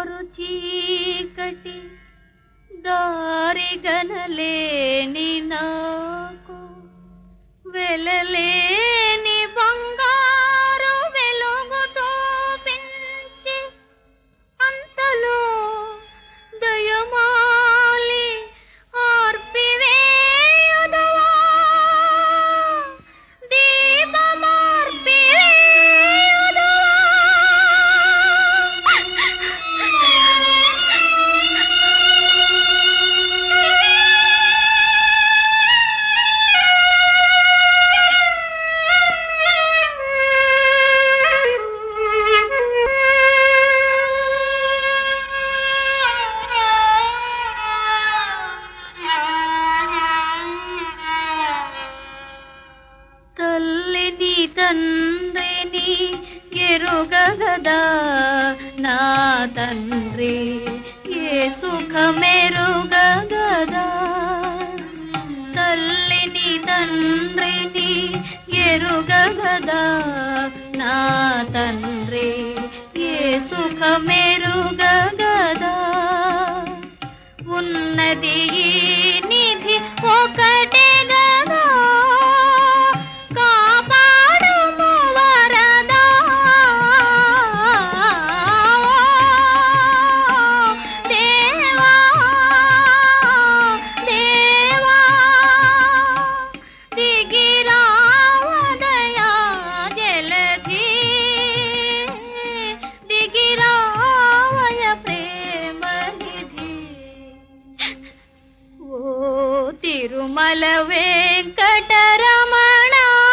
car చీకటి దారి గనలేని నాకు వెలలేని బంగారు వెలుగు చూపించి అంతలో దయమాలి ఆర్పివేయుదవా తల్లిని తండ్రిని ఎరుగగదా నా తండ్రి ఏ సుఖమెరుగగదా తల్లిని తండ్రిని ఎరుగగదా నా తండ్రి ఏ సుఖమెరుగగదా ఉన్నది ఈ నిధి ఒకటే గదా కాపాడుము వరదా దేవా దేవా దిగిరావదయా జలధి దిగిరావయ ప్రేమ నిధి ఓ తిరుమల వెంకటరమణ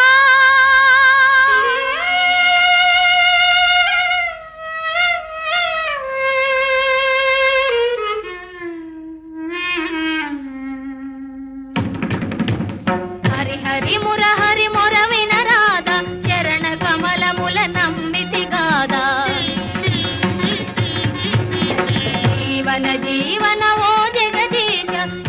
హరి హరి ముర హరి మొర వినరాద చరణ కమలముల నమ్మితి గాదా జీవన జీవన ఓ జగదీశ